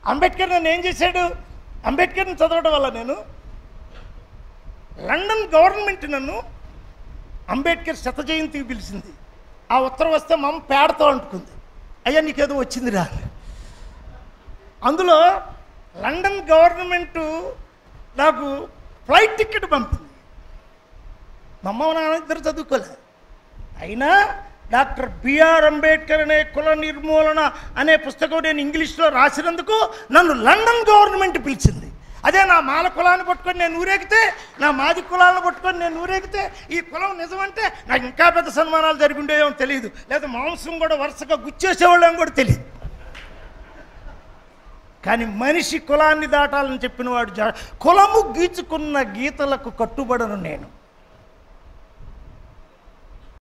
అంబేద్కర్ నన్ను ఏం చేశాడు అంబేద్కర్ని చదవడం వల్ల నేను లండన్ గవర్నమెంట్ నన్ను అంబేద్కర్ శత జయంతికి పిలిచింది ఆ ఉత్తరం వస్తే మా అమ్మ పేడతో అంటుకుంది అయ్యా నీకేదో వచ్చిందిరా అని. అందులో లండన్ గవర్నమెంటు నాకు ఫ్లైట్ టికెట్ పంపింది మా అమ్మ నాన్న ఇద్దరు చదువుకోలేదు అయినా డాక్టర్ బిఆర్ అంబేద్కర్ అనే కుల నిర్మూలన అనే పుస్తకం నేను ఇంగ్లీష్లో రాసినందుకు నన్ను లండన్ గవర్నమెంట్ పిలిచింది అదే నా మాల కులాన్ని పట్టుకొని నేను ఊరేగితే నా మాది కులాలను పట్టుకొని నేను ఊరేగితే ఈ కులం నిజమంటే నాకు ఇంకా పెద్ద సన్మానాలు జరిగిండేమో తెలియదు లేదా మాంసం కూడా వరుసగా గుచ్చేసేవాళ్ళేమో కూడా తెలియదు కానీ మనిషి కులాన్ని దాటాలని చెప్పిన వాడు జా కులము గీచుకున్న గీతలకు కట్టుబడను నేను